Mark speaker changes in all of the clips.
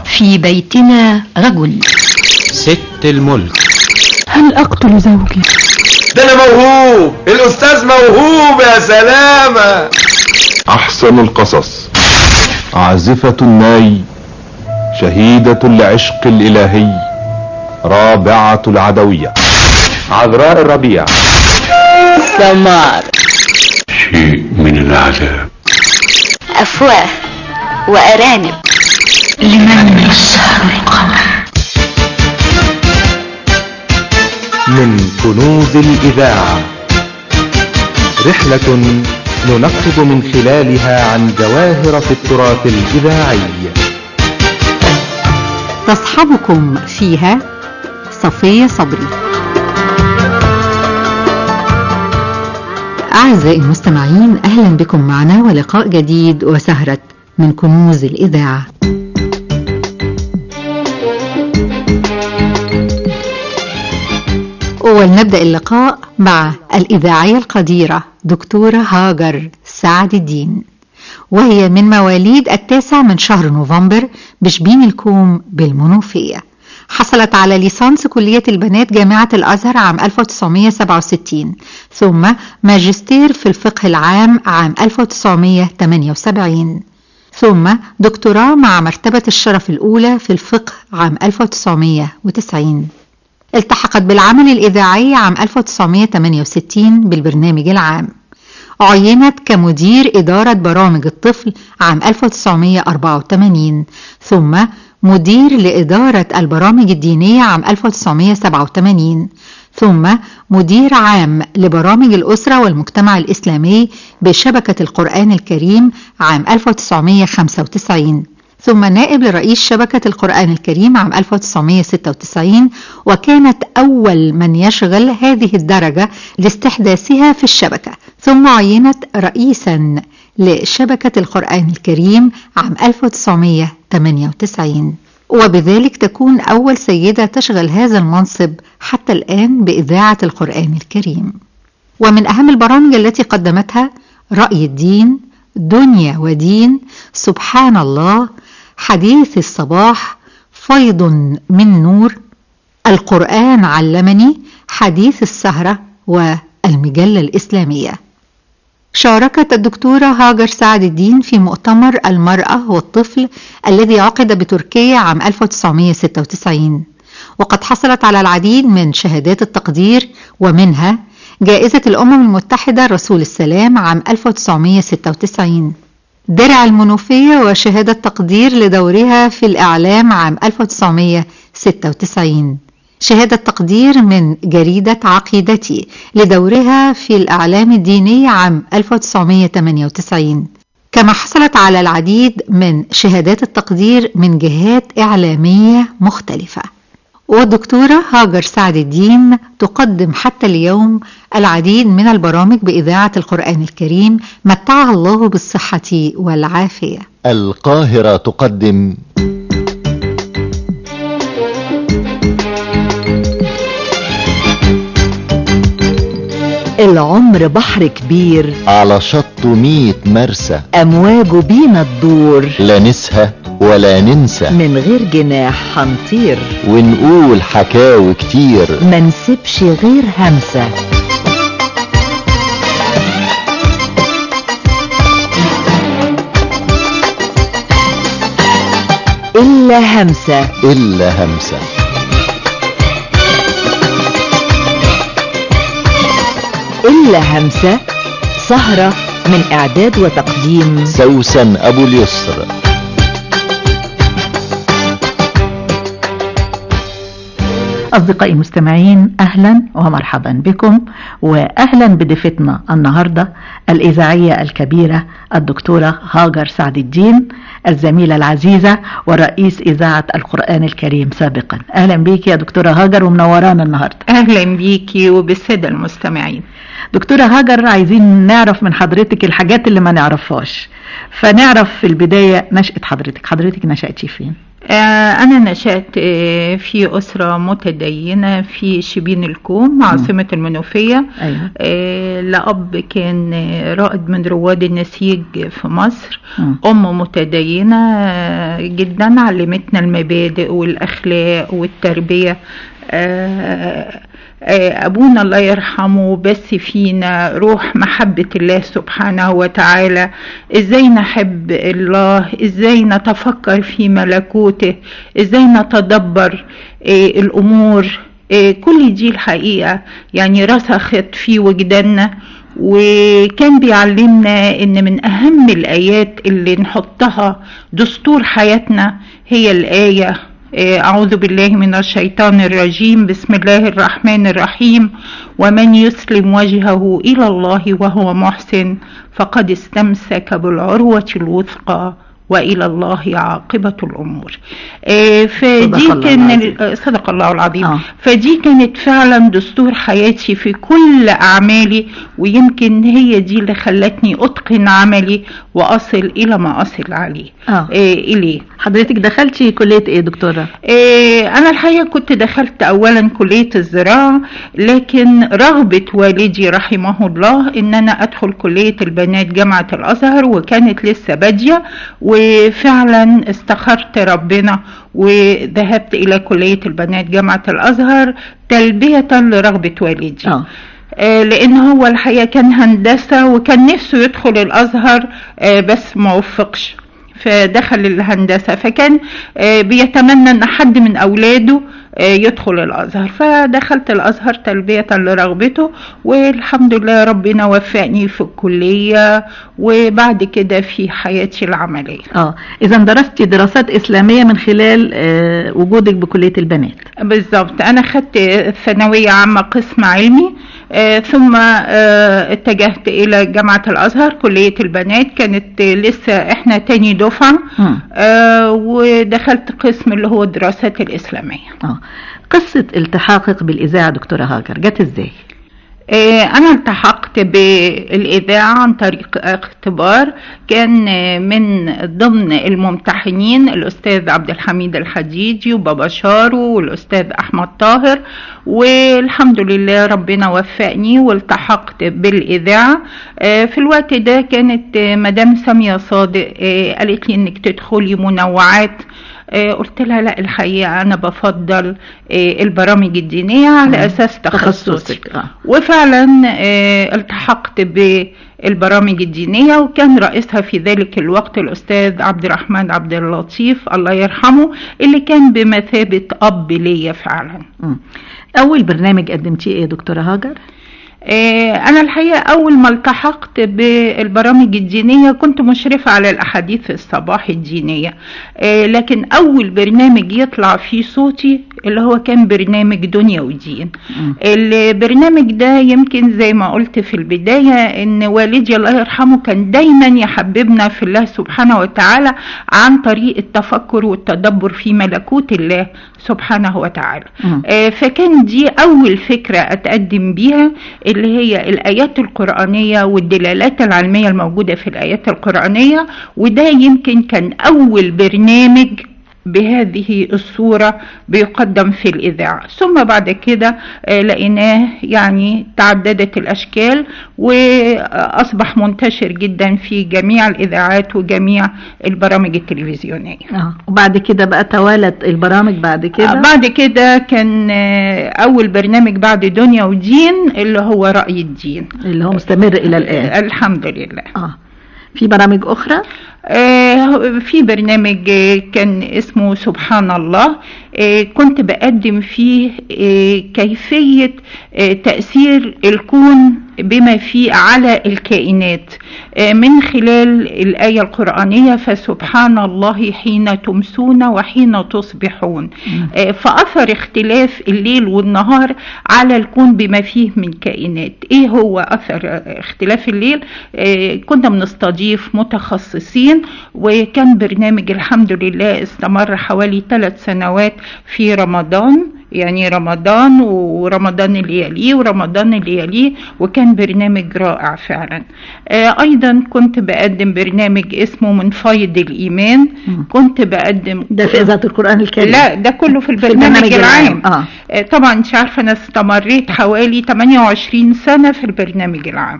Speaker 1: في بيتنا رجل
Speaker 2: ست الملك
Speaker 1: هل أقتل زوجي؟
Speaker 3: ده انا موهوب الاستاذ موهوب يا سلامة
Speaker 4: أحسن القصص عازفة الناي شهيدة العشق الإلهي رابعة العدوية
Speaker 3: عذراء الربيع
Speaker 1: سمار
Speaker 5: شيء من العذاب
Speaker 6: أفواه وأرانب
Speaker 1: لمن يسهر القمر
Speaker 7: من كنوز الإذاعة رحلة ننقب من خلالها عن جواهر في التراث الإذاعي
Speaker 8: تصحبكم فيها صفية صبري أعزائي المستمعين أهلا بكم معنا ولقاء جديد وسهرة من كنوز الإذاعة ولنبدأ اللقاء مع الإذاعية القديرة دكتورة هاجر سعد الدين وهي من مواليد التاسع من شهر نوفمبر بشبين الكوم بالمنوفية حصلت على ليسانس كلية البنات جامعة الأزهر عام 1967 ثم ماجستير في الفقه العام عام 1978 ثم دكتوراه مع مرتبة الشرف الأولى في الفقه عام 1990 التحقت بالعمل الإذاعي عام 1968 بالبرنامج العام عينت كمدير إدارة برامج الطفل عام 1984 ثم مدير لإدارة البرامج الدينية عام 1987 ثم مدير عام لبرامج الأسرة والمجتمع الإسلامي بشبكة القرآن الكريم عام 1995 ثم نائب لرئيس شبكة القرآن الكريم عام 1996 وكانت أول من يشغل هذه الدرجة لاستحداثها في الشبكة ثم عينت رئيسا لشبكة القرآن الكريم عام 1998 وبذلك تكون أول سيدة تشغل هذا المنصب حتى الآن بإذاعة القرآن الكريم ومن أهم البرامج التي قدمتها رأي الدين دنيا ودين سبحان الله حديث الصباح فيض من نور القرآن علمني حديث السهرة والمجلة الإسلامية شاركت الدكتورة هاجر سعد الدين في مؤتمر المرأة والطفل الذي عقد بتركيا عام 1996 وقد حصلت على العديد من شهادات التقدير ومنها جائزة الأمم المتحدة رسول السلام عام 1996 درع المنوفية وشهادة تقدير لدورها في الإعلام عام 1996 شهادة تقدير من جريدة عقيدتي لدورها في الإعلام الديني عام 1998 كما حصلت على العديد من شهادات التقدير من جهات إعلامية مختلفة والدكتورة هاجر سعد الدين تقدم حتى اليوم العديد من البرامج بإذاعة القرآن الكريم متعها الله بالصحة والعافية
Speaker 9: القاهرة تقدم
Speaker 10: العمر بحر كبير
Speaker 9: على شط مية مرسى
Speaker 10: أمواجه بينا تدور
Speaker 9: لا نسهى ولا ننسى
Speaker 10: من غير جناح هنطير
Speaker 9: ونقول حكاوي كتير
Speaker 10: ما نسيبش غير همسة إلا همسة
Speaker 9: إلا همسة
Speaker 10: إلا همسة سهرة من إعداد وتقديم
Speaker 9: سوسن أبو اليسر
Speaker 11: أصدقائي المستمعين أهلا ومرحبا بكم وأهلا بضيفتنا النهاردة الإذاعية الكبيرة الدكتورة هاجر سعد الدين الزميلة العزيزة ورئيس إذاعة القرآن الكريم سابقا أهلا بيك يا دكتورة هاجر ومنورانا النهاردة
Speaker 12: أهلا بيكي وبالسادة المستمعين
Speaker 11: دكتورة هاجر عايزين نعرف من حضرتك الحاجات اللي ما نعرفهاش فنعرف في البداية نشأة حضرتك حضرتك نشأتي فين
Speaker 12: آه، أنا نشأت آه، في أسرة متدينة في شبين الكوم عاصمة المنوفية
Speaker 11: أيوة.
Speaker 12: آه، لأب كان آه، رائد من رواد النسيج في مصر
Speaker 11: مم.
Speaker 12: أم متدينة آه، جدا علمتنا المبادئ والأخلاق والتربية آه، آه، أبونا الله يرحمه بس فينا روح محبة الله سبحانه وتعالى إزاي نحب الله إزاي نتفكر في ملكوته إزاي نتدبر آه، الأمور آه، كل دي الحقيقة يعني رسخت في وجداننا وكان بيعلمنا ان من اهم الايات اللي نحطها دستور حياتنا هي الايه آه، أعوذ بالله من الشيطان الرجيم بسم الله الرحمن الرحيم ومن يسلم وجهه إلى الله وهو محسن فقد استمسك بالعروة الوثقى وإلى الله عاقبة الأمور آه، فدي
Speaker 11: صدق الله
Speaker 12: كان
Speaker 11: العظيم.
Speaker 12: آه، صدق الله العظيم
Speaker 11: آه.
Speaker 12: فدي كانت فعلا دستور حياتي في كل أعمالي ويمكن هي دي اللي خلتني أتقن عملي وأصل إلى ما أصل عليه
Speaker 11: آه.
Speaker 12: آه، إليه
Speaker 11: حضرتك دخلتي كلية ايه دكتورة
Speaker 12: إيه، أنا الحقيقة كنت دخلت أولا كلية الزراعة لكن رغبة والدي رحمه الله إن أنا أدخل كلية البنات جامعة الأزهر وكانت لسه بادية وفعلا استخرت ربنا وذهبت إلى كلية البنات جامعة الأزهر تلبية لرغبة والدي
Speaker 11: اه
Speaker 12: آه، لان هو الحقيقه كان هندسه وكان نفسه يدخل الازهر آه، بس ما وفقش فدخل الهندسه فكان آه، بيتمنى ان حد من اولاده آه، يدخل الازهر فدخلت الازهر تلبيه لرغبته والحمد لله ربنا وفقني في الكليه وبعد كده في حياتي العمليه
Speaker 11: اه اذا درستي دراسات اسلامية من خلال آه وجودك بكلية البنات
Speaker 12: بالظبط انا خدت ثانويه عامه قسم علمي آه ثم آه اتجهت الى جامعه الازهر كليه البنات كانت آه لسه احنا تاني دفعه
Speaker 11: مم.
Speaker 12: آه ودخلت قسم اللي هو الدراسات الاسلاميه
Speaker 11: اه قصة التحاقك بالإذاعة دكتورة هاجر جت ازاي؟
Speaker 12: آه، أنا التحقت بالإذاعة عن طريق اختبار كان آه، من ضمن الممتحنين الأستاذ عبد الحميد الحديدي وبابا شارو والأستاذ أحمد طاهر والحمد لله ربنا وفقني والتحقت بالإذاعة آه، في الوقت ده كانت آه، مدام سامية صادق آه، قالت لي إنك تدخلي منوعات آه، قلت لها لا الحقيقة أنا بفضل آه، البرامج الدينية على أساس تخصصي
Speaker 11: تخصصك اه
Speaker 12: وفعلا آه، التحقت بالبرامج الدينية وكان رئيسها في ذلك الوقت الأستاذ عبد الرحمن عبد اللطيف الله يرحمه اللي كان بمثابة أب ليا فعلا
Speaker 11: مم. أول برنامج قدمتيه ايه يا دكتورة هاجر؟
Speaker 12: آه، أنا الحقيقة أول ما التحقت بالبرامج الدينية كنت مشرفة على الأحاديث الصباح الدينية آه، لكن أول برنامج يطلع فيه صوتي اللي هو كان برنامج دنيا ودين
Speaker 11: مم.
Speaker 12: البرنامج ده يمكن زي ما قلت في البداية ان والدي الله يرحمه كان دايما يحببنا في الله سبحانه وتعالى عن طريق التفكر والتدبر في ملكوت الله سبحانه وتعالى
Speaker 11: مم.
Speaker 12: آه، فكان دي أول فكرة أتقدم بيها اللي هي الآيات القرآنية والدلالات العلمية الموجودة في الآيات القرآنية وده يمكن كان أول برنامج بهذه الصورة بيقدم في الإذاعة ثم بعد كده آه، لقيناه يعني تعددت الأشكال وأصبح منتشر جدا في جميع الإذاعات وجميع البرامج التلفزيونية
Speaker 11: اه وبعد كده بقى توالت البرامج بعد كده
Speaker 12: آه، بعد كده كان آه، أول برنامج بعد دنيا ودين اللي هو رأي الدين
Speaker 11: اللي هو مستمر إلى الآن
Speaker 12: آه، الحمد لله
Speaker 11: اه في برامج أخرى؟
Speaker 12: آه، في برنامج آه، كان اسمه سبحان الله آه، كنت بقدم فيه آه، كيفية آه، تأثير الكون بما فيه على الكائنات آه، من خلال الآية القرآنية فسبحان الله حين تمسون وحين تصبحون آه، فأثر اختلاف الليل والنهار على الكون بما فيه من كائنات ايه هو أثر آه، اختلاف الليل آه، كنا بنستضيف متخصصين وكان برنامج الحمد لله استمر حوالي ثلاث سنوات في رمضان يعني رمضان ورمضان اللي يليه ورمضان اللي يليه وكان برنامج رائع فعلا آه، أيضا كنت بقدم برنامج اسمه من فيض الإيمان كنت بقدم
Speaker 11: ده في إذاعة القرآن الكريم
Speaker 12: لا ده كله في البرنامج,
Speaker 11: البرنامج العام.
Speaker 12: العام
Speaker 11: آه.
Speaker 12: طبعا انت عارفه انا استمريت حوالي 28 سنه في البرنامج العام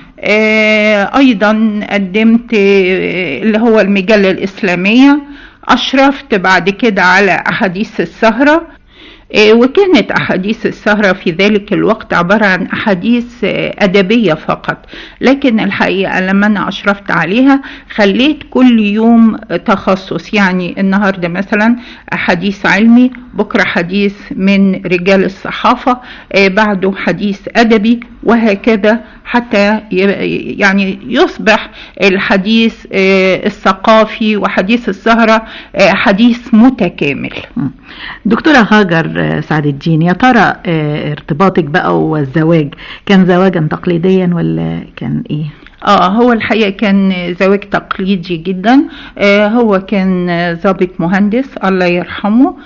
Speaker 12: آه ايضا قدمت آه، اللي هو المجله الاسلاميه اشرفت بعد كده على احاديث السهره آه، وكانت أحاديث السهرة في ذلك الوقت عبارة عن أحاديث آه، أدبية فقط لكن الحقيقة لما أنا أشرفت عليها خليت كل يوم تخصص يعني النهاردة مثلا حديث علمي بكرة حديث من رجال الصحافة آه، بعده حديث أدبي وهكذا حتى ي- يعني يصبح الحديث آه، الثقافي وحديث السهرة آه، حديث متكامل
Speaker 11: دكتورة هاجر آه، سعد الدين يا ترى آه، ارتباطك بقى والزواج كان زواجا تقليديا ولا كان ايه؟
Speaker 12: اه هو الحقيقه كان زواج تقليدي جدا آه هو كان ضابط مهندس الله يرحمه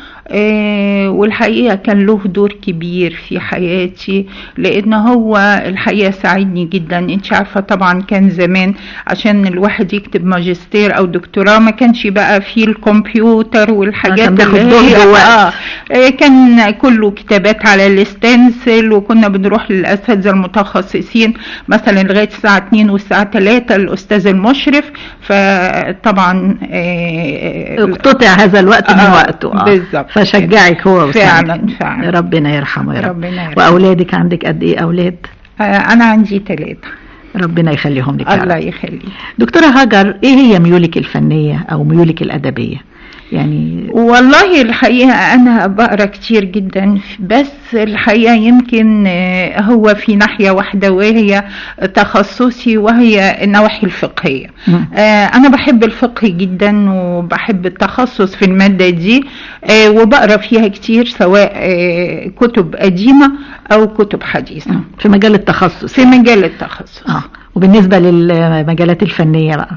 Speaker 12: آه والحقيقه كان له دور كبير في حياتي لان هو الحقيقه ساعدني جدا انت عارفه طبعا كان زمان عشان الواحد يكتب ماجستير او دكتوراه ما كانش بقى فيه الكمبيوتر والحاجات
Speaker 11: كان بياخد
Speaker 12: اللي هي
Speaker 11: جهد ووقت.
Speaker 12: اه آه، كان كله كتابات على الستنسل وكنا بنروح للاساتذه المتخصصين مثلا لغايه الساعه 2 والساعه 3 الاستاذ المشرف فطبعا آه،
Speaker 11: اقتطع هذا الوقت من
Speaker 12: آه،
Speaker 11: وقته آه.
Speaker 12: بالظبط
Speaker 11: فشجعك هو وساعدك.
Speaker 12: فعلا فعلا
Speaker 11: ربنا يرحمه يا رب
Speaker 12: ربنا يرحمه.
Speaker 11: واولادك عندك قد ايه اولاد؟
Speaker 12: آه، انا عندي ثلاثه
Speaker 11: ربنا يخليهم لك يا
Speaker 12: الله
Speaker 11: رب.
Speaker 12: يخليك
Speaker 11: دكتورة هاجر ايه هي ميولك الفنية او ميولك الادبية؟ يعني
Speaker 12: والله الحقيقة أنا بقرأ كتير جدا بس الحقيقة يمكن آه، هو في ناحية واحدة وهي تخصصي وهي النواحي الفقهية آه، أنا بحب الفقه جدا وبحب التخصص في المادة دي آه، وبقرأ فيها كتير سواء آه، كتب قديمة أو كتب حديثة
Speaker 11: في مجال التخصص
Speaker 12: في مجال التخصص
Speaker 11: اه وبالنسبة للمجالات الفنية بقى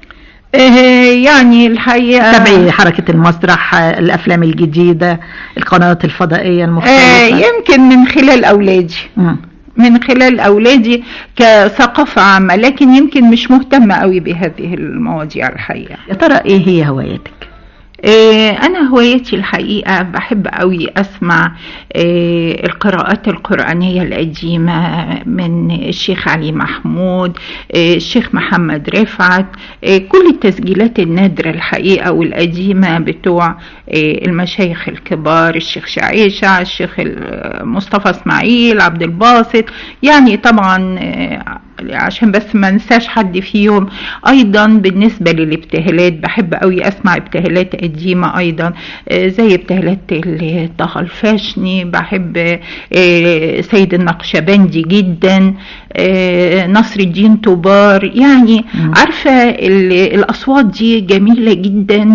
Speaker 12: يعني الحقيقة
Speaker 11: تابعي حركة المسرح آه، الأفلام الجديدة القنوات الفضائية
Speaker 12: آه،
Speaker 11: المختلفة
Speaker 12: يمكن من خلال أولادي
Speaker 11: مم.
Speaker 12: من خلال أولادي كثقافة عامة لكن يمكن مش مهتمة قوي بهذه المواضيع الحقيقة
Speaker 11: يا ترى ايه هي هواياتك؟
Speaker 12: آه، أنا هوايتي الحقيقة بحب قوي أسمع آه، القراءات القرآنية القديمة من الشيخ علي محمود آه، الشيخ محمد رفعت آه، كل التسجيلات النادرة الحقيقة والقديمة بتوع آه، المشايخ الكبار الشيخ شعيشة الشيخ مصطفى اسماعيل عبد الباسط يعني طبعا آه، عشان بس ما ننساش حد فيهم ايضا بالنسبه للابتهالات بحب قوي اسمع ابتهالات قديمه ايضا آه، زي ابتهالات ال- طه الفاشني بحب آه، سيد النقشبندي جدا آه، نصر الدين طوبار يعني عارفه ال- الاصوات دي جميله جدا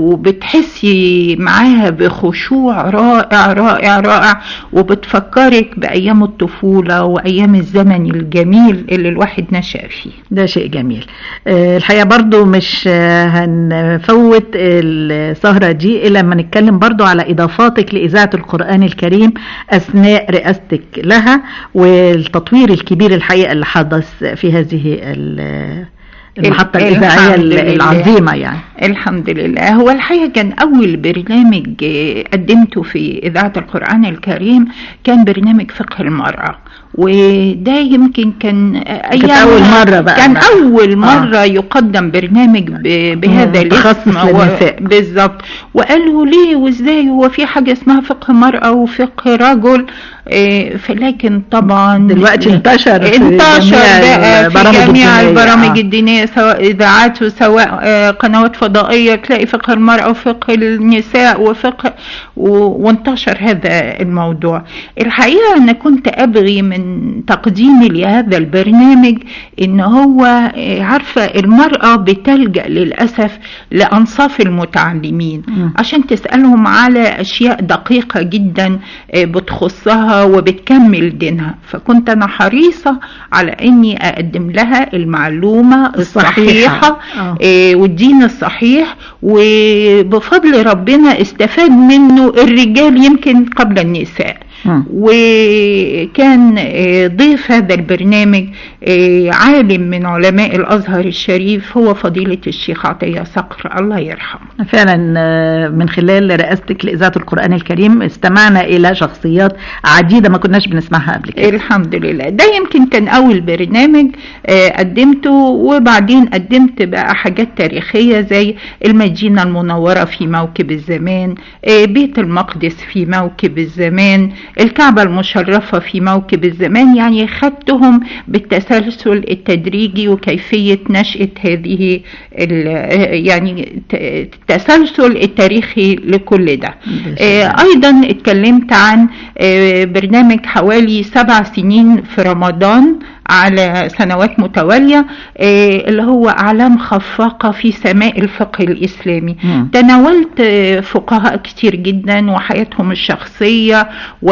Speaker 12: وبتحسي معاها بخشوع رائع رائع رائع وبتفكرك بايام الطفوله وايام الزمن الجميل اللي الواحد نشأ فيه
Speaker 11: ده شيء جميل آه، الحقيقة برضو مش آه، هنفوت السهرة دي إلا لما نتكلم برضو على إضافاتك لإذاعة القرآن الكريم أثناء رئاستك لها والتطوير الكبير الحقيقة اللي حدث في هذه ال- المحطة الإذاعية
Speaker 12: الحمد لله.
Speaker 11: العظيمة يعني
Speaker 12: الحمد لله هو الحقيقة كان أول برنامج آه، قدمته في إذاعة القرآن الكريم كان برنامج فقه المرأة وده يمكن كان آه،
Speaker 11: كانت
Speaker 12: أيام
Speaker 11: أول مرة بقى.
Speaker 12: كان أول
Speaker 11: آه.
Speaker 12: مرة يقدم برنامج ب- بهذا
Speaker 11: مم، تخصص
Speaker 12: الاسم و-
Speaker 11: للنساء.
Speaker 12: بالظبط وقالوا ليه وازاي هو في حاجة اسمها فقه مرأة وفقه رجل آه، فلكن طبعا
Speaker 11: دلوقتي انتشر في
Speaker 12: انتشر
Speaker 11: جميع
Speaker 12: بقى في
Speaker 11: البرامج
Speaker 12: جميع
Speaker 11: الدينية.
Speaker 12: البرامج
Speaker 11: آه.
Speaker 12: الدينية سواء إذاعات وسواء آه، قنوات فضائية تلاقي فقه المرأة وفقه النساء وفقه و- وانتشر هذا الموضوع الحقيقة أنا كنت أبغي من من تقديمي لهذا البرنامج ان هو آه، عارفة المرأة بتلجأ للأسف لأنصاف المتعلمين عشان تسألهم على أشياء دقيقة جدا آه، بتخصها وبتكمل دينها فكنت أنا حريصة على أني أقدم لها المعلومة الصحيحة
Speaker 11: آه.
Speaker 12: آه، والدين الصحيح وبفضل ربنا استفاد منه الرجال يمكن قبل النساء
Speaker 11: مم.
Speaker 12: وكان آه، ضيف هذا البرنامج آه، عالم من علماء الأزهر الشريف هو فضيلة الشيخ عطية صقر الله يرحمه
Speaker 11: فعلا آه، من خلال رئاستك لإذاعة القرآن الكريم استمعنا إلى شخصيات عديدة ما كناش بنسمعها قبل كده
Speaker 12: الحمد لله ده يمكن كان أول برنامج آه، قدمته وبعدين قدمت بقى حاجات تاريخية زي المدينة المنورة في موكب الزمان آه، بيت المقدس في موكب الزمان الكعبة المشرفة في موكب الزمان يعني خدتهم بالتسلسل التدريجي وكيفية نشأة هذه ال- آه، يعني ت- التسلسل التاريخي لكل ده آه، ايضا اتكلمت عن آه، برنامج حوالي سبع سنين في رمضان على سنوات متوالية آه، اللي هو أعلام خفاقة في سماء الفقه الإسلامي
Speaker 11: مم.
Speaker 12: تناولت آه، فقهاء كتير جدا وحياتهم الشخصية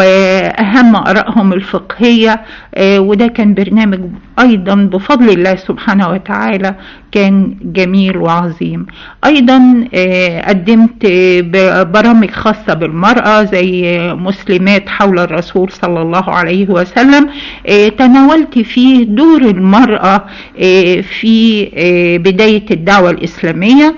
Speaker 12: وأهم آرائهم الفقهية آه، وده كان برنامج أيضا بفضل الله سبحانه وتعالى كان جميل وعظيم أيضا آه، قدمت آه، ب- برامج خاصة بالمرأة زي آه، مسلمات حول الرسول صلى الله عليه وسلم آه، تناولت فيه دور المرأة آه، في آه، بداية الدعوة الإسلامية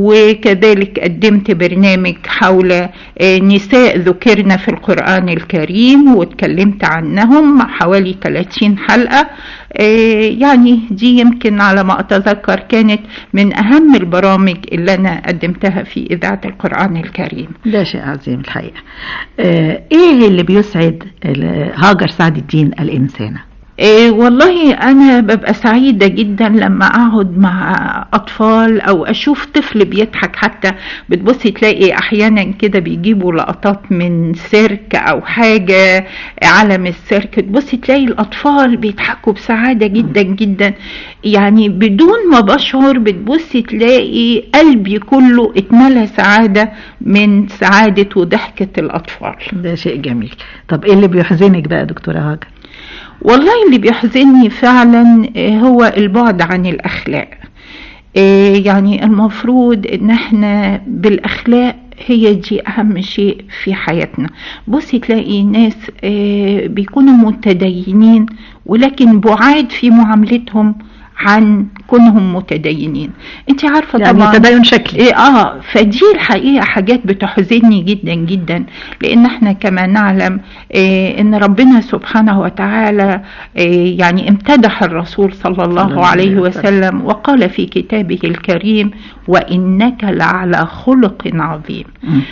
Speaker 12: وكذلك قدمت برنامج حول آه، نساء ذكرنا في القرآن الكريم واتكلمت عنهم حوالي 30 حلقة آه، يعني دي يمكن على ما أتذكر كانت من أهم البرامج اللي أنا قدمتها في إذاعة القرآن الكريم
Speaker 11: ده شيء عظيم الحقيقة آه، ايه اللي بيسعد ال- هاجر سعد الدين الإنسانة
Speaker 12: إيه والله أنا ببقى سعيدة جدا لما أقعد مع أطفال أو أشوف طفل بيضحك حتى بتبصي تلاقي أحيانا كده بيجيبوا لقطات من سيرك أو حاجة علم السيرك تبصي تلاقي الأطفال بيضحكوا بسعادة جدا جدا يعني بدون ما بشعر بتبصي تلاقي قلبي كله اتملى سعادة من سعادة وضحكة الأطفال
Speaker 11: ده شيء جميل طب ايه اللي بيحزنك بقى يا دكتورة هاجر
Speaker 12: والله اللي بيحزنني فعلا آه، هو البعد عن الأخلاق آه، يعني المفروض ان احنا بالأخلاق هي دي أهم شيء في حياتنا بصي تلاقي ناس آه، بيكونوا متدينين ولكن بعاد في معاملتهم عن كونهم متدينين انت عارفة
Speaker 11: يعني
Speaker 12: طبعا
Speaker 11: تدين شكلي.
Speaker 12: إيه اه فدي الحقيقة حاجات بتحزنني جدا جدا لان احنا كما نعلم إيه ان ربنا سبحانه وتعالى إيه يعني امتدح الرسول صلى الله
Speaker 11: الله
Speaker 12: عليه
Speaker 11: عليه
Speaker 12: وسلم وقال في كتابه الكريم وانك لعلى خلق عظيم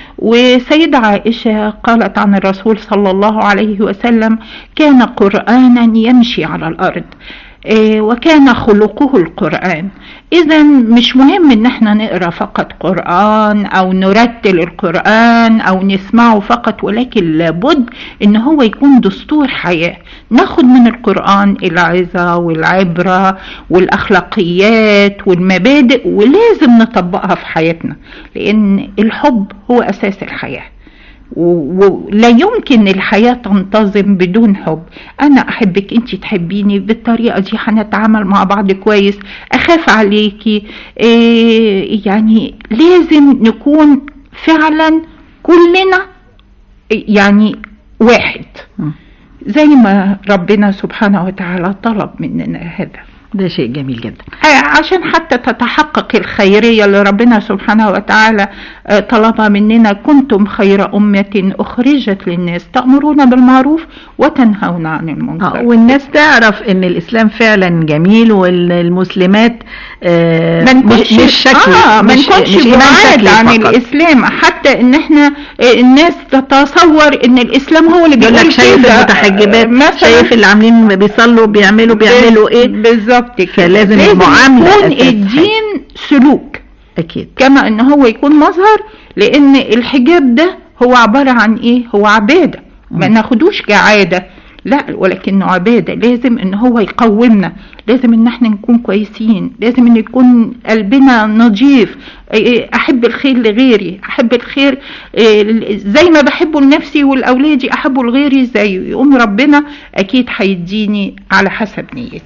Speaker 12: وسيدة عائشة قالت عن الرسول صلى الله عليه وسلم كان قرآنا يمشي على الأرض إيه، وكان خلقه القرآن إذا مش مهم إن احنا نقرأ فقط قرآن أو نرتل القرآن أو نسمعه فقط ولكن لابد إن هو يكون دستور حياة ناخد من القرآن العظة والعبرة والأخلاقيات والمبادئ ولازم نطبقها في حياتنا لأن الحب هو أساس الحياة و- ولا يمكن الحياة تنتظم بدون حب أنا أحبك أنت تحبيني بالطريقة دي هنتعامل مع بعض كويس أخاف عليكي إيه يعني لازم نكون فعلا كلنا يعني واحد زي ما ربنا سبحانه وتعالى طلب مننا هذا
Speaker 11: ده شيء جميل جدا
Speaker 12: آه، عشان حتى تتحقق الخيرية اللي ربنا سبحانه وتعالى آه، طلبها مننا كنتم خير أمة أخرجت للناس تأمرون بالمعروف وتنهون عن
Speaker 11: آه
Speaker 12: المنكر
Speaker 11: والناس تعرف ان الاسلام فعلا جميل والمسلمات آه
Speaker 12: ما نكونش
Speaker 11: مش شكل
Speaker 12: اه ما
Speaker 11: مش-
Speaker 12: نكونش
Speaker 11: مش إيمان
Speaker 12: بعاد
Speaker 11: شكلي
Speaker 12: عن
Speaker 11: فقط.
Speaker 12: الاسلام حتى ان احنا آه، الناس تتصور ان الاسلام هو اللي
Speaker 11: يقول
Speaker 12: بيقول
Speaker 11: لك شايف
Speaker 12: كده.
Speaker 11: المتحجبات
Speaker 12: مثلا
Speaker 11: شايف اللي عاملين بيصلوا بيعملوا بيعملوا ايه
Speaker 12: بالظبط كده
Speaker 11: فلازم المعاملة
Speaker 12: يكون
Speaker 11: أساس
Speaker 12: الدين سلوك
Speaker 11: اكيد
Speaker 12: كما ان هو يكون مظهر لان الحجاب ده هو عبارة عن ايه هو عبادة ما ناخدوش كعادة لا ولكنه عبادة لازم ان هو يقومنا لازم ان احنا نكون كويسين لازم ان يكون قلبنا نظيف إيه، احب الخير لغيري احب الخير إيه، زي ما بحبه لنفسي والاولادي احبه لغيري زيه يقوم ربنا اكيد هيديني على حسب نيتي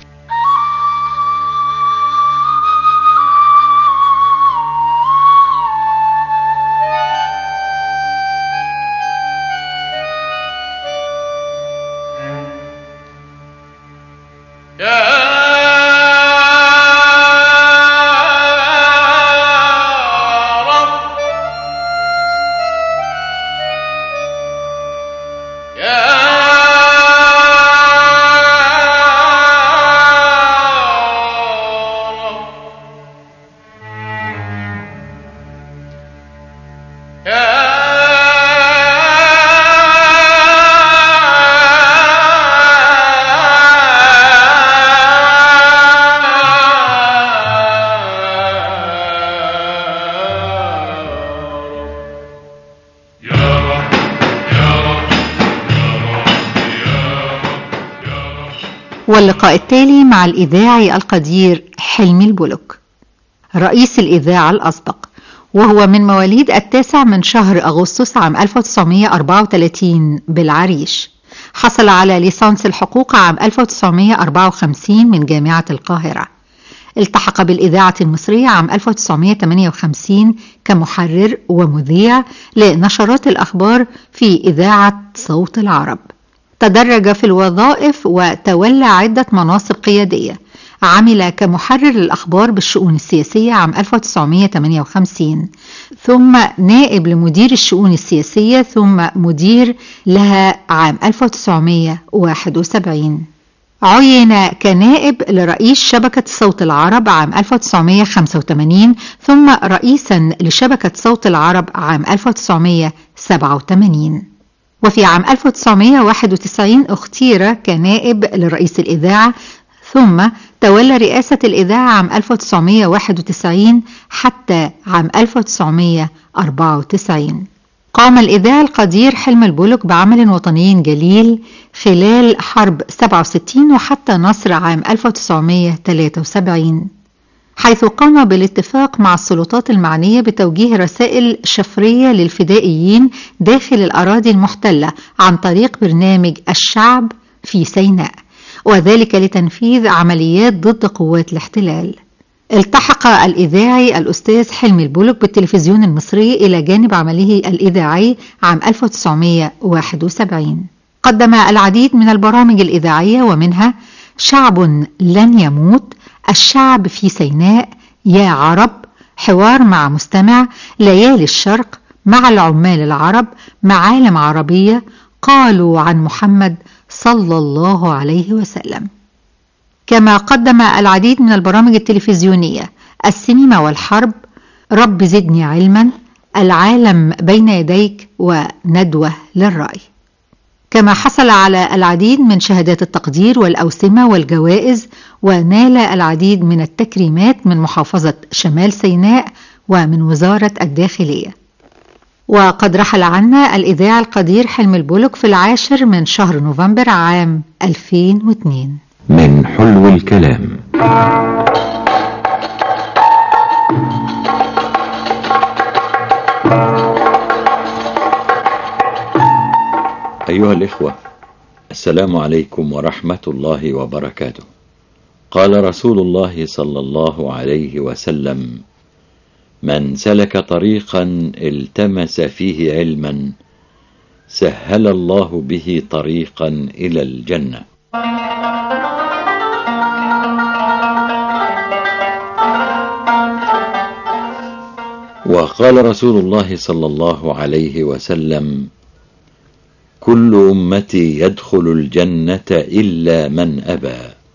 Speaker 8: واللقاء التالي مع الإذاعي القدير حلمي البلوك رئيس الإذاعة الأسبق وهو من مواليد التاسع من شهر أغسطس عام 1934 بالعريش حصل على ليسانس الحقوق عام 1954 من جامعة القاهرة التحق بالإذاعة المصرية عام 1958 كمحرر ومذيع لنشرات الأخبار في إذاعة صوت العرب تدرج في الوظائف وتولى عدة مناصب قيادية عمل كمحرر الأخبار بالشؤون السياسية عام 1958 ثم نائب لمدير الشؤون السياسية ثم مدير لها عام 1971 عين كنائب لرئيس شبكة صوت العرب عام 1985 ثم رئيسا لشبكة صوت العرب عام 1987 وفي عام 1991 اختير كنائب لرئيس الإذاعة ثم تولى رئاسة الإذاعة عام 1991 حتى عام 1994 قام الإذاعي القدير حلم البلوك بعمل وطني جليل خلال حرب 67 وحتى نصر عام 1973 حيث قام بالاتفاق مع السلطات المعنية بتوجيه رسائل شفرية للفدائيين داخل الأراضي المحتلة عن طريق برنامج الشعب في سيناء وذلك لتنفيذ عمليات ضد قوات الاحتلال التحق الإذاعي الأستاذ حلمي البلوك بالتلفزيون المصري إلى جانب عمله الإذاعي عام 1971 قدم العديد من البرامج الإذاعية ومنها شعب لن يموت الشعب في سيناء يا عرب حوار مع مستمع ليالي الشرق مع العمال العرب معالم عربية قالوا عن محمد صلى الله عليه وسلم كما قدم العديد من البرامج التلفزيونية السينما والحرب رب زدني علما العالم بين يديك وندوة للرأي كما حصل على العديد من شهادات التقدير والأوسمة والجوائز ونال العديد من التكريمات من محافظة شمال سيناء ومن وزارة الداخلية وقد رحل عنا الإذاعي القدير حلم البلوك في العاشر من شهر نوفمبر عام 2002
Speaker 5: من حلو الكلام
Speaker 13: أيها الإخوة السلام عليكم ورحمة الله وبركاته قال رسول الله صلى الله عليه وسلم من سلك طريقا التمس فيه علما سهل الله به طريقا إلى الجنة وقال رسول الله صلى الله عليه وسلم كل أمتي يدخل الجنة إلا من أبى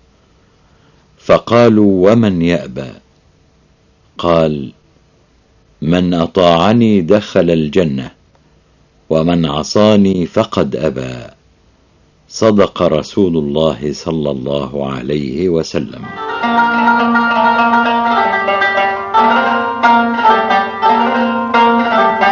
Speaker 13: فقالوا ومن يأبى قال من أطاعني دخل الجنة ومن عصاني فقد أبى صدق رسول الله صلى الله عليه وسلم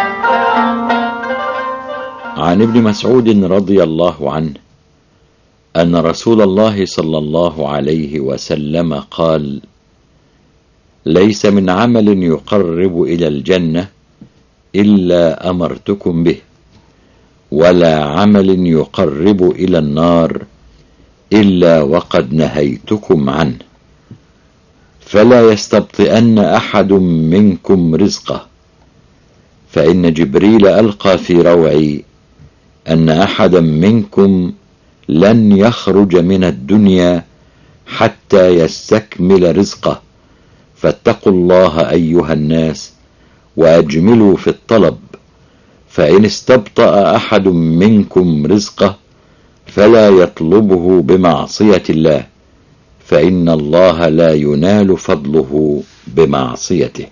Speaker 13: عن ابن مسعود رضي الله عنه أن رسول الله صلى الله عليه وسلم قال ليس من عمل يقرب إلى الجنة إلا أمرتكم به ولا عمل يقرب إلى النار إلا وقد نهيتكم عنه فلا يستبطئن أحد منكم رزقه فإن جبريل ألقى في روعي أن أحدا منكم لن يخرج من الدنيا حتى يستكمل رزقه فاتقوا الله أيها الناس وأجملوا في الطلب فإن استبطأ أحد منكم رزقه فلا يطلبه بمعصية الله فإن الله لا ينال فضله بمعصيته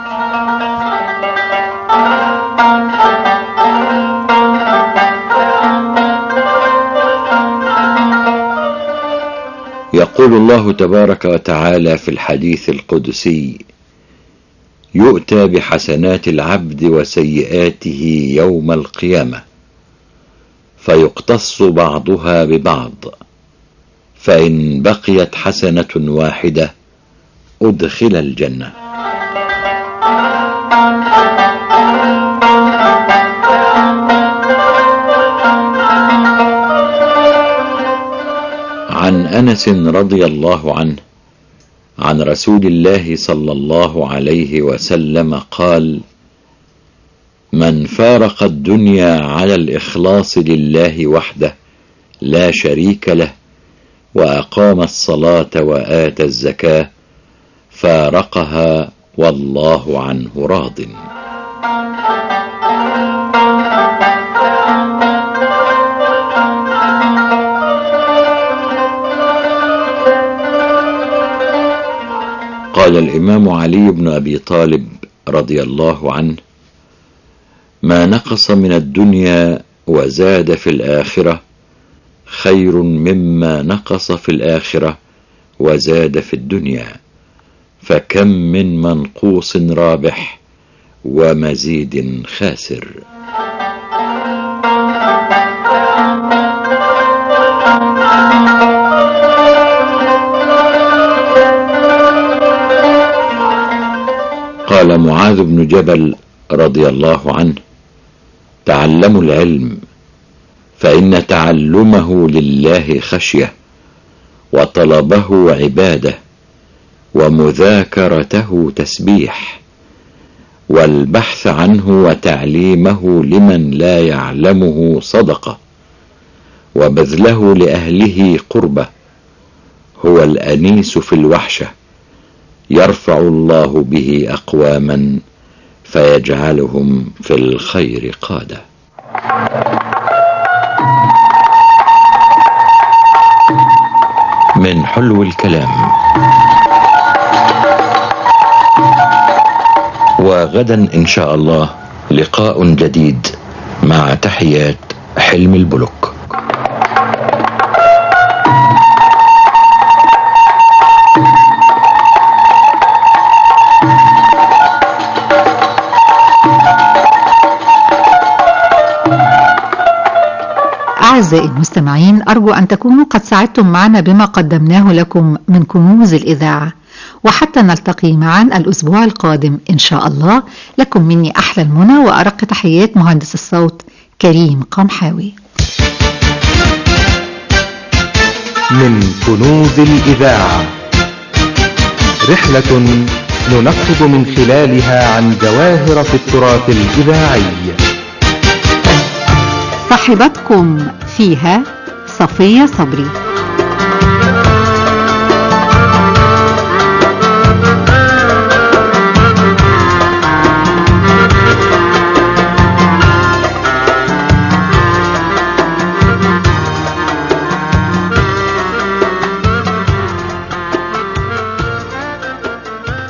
Speaker 13: يقول الله تبارك وتعالى في الحديث القدسي يؤتى بحسنات العبد وسيئاته يوم القيامة فيقتص بعضها ببعض فإن بقيت حسنة واحدة أدخل الجنة عن أنس رضي الله عنه عن رسول الله صلى الله عليه وسلم قال من فارق الدنيا على الإخلاص لله وحده لا شريك له وأقام الصلاة وآتى الزكاة فارقها والله عنه راضٍ قال الإمام علي بن أبي طالب رضي الله عنه ما نقص من الدنيا وزاد في الآخرة خير مما نقص في الآخرة وزاد في الدنيا فكم من منقوص رابح ومزيد خاسر قال معاذ بن جبل رضي الله عنه تعلموا العلم فإن تعلمه لله خشية وطلبه عبادة ومذاكرته تسبيح والبحث عنه وتعليمه لمن لا يعلمه صدقة وبذله لأهله قربة هو الأنيس في الوحشة يرفع الله به أقواما فيجعلهم في الخير قادة من حلو الكلام وغدا إن شاء الله لقاء جديد مع تحيات حلم البلوك
Speaker 8: أعزائي المستمعين أرجو أن تكونوا قد سعدتم معنا بما قدمناه لكم من كنوز الإذاعة وحتى نلتقي معا الأسبوع القادم إن شاء الله لكم مني أحلى المنى وأرق تحيات مهندس الصوت كريم قمحاوي
Speaker 7: من كنوز الإذاعة رحلة ننقب من خلالها عن جواهر في التراث الإذاعي
Speaker 8: صاحبتكم فيها صفية صبري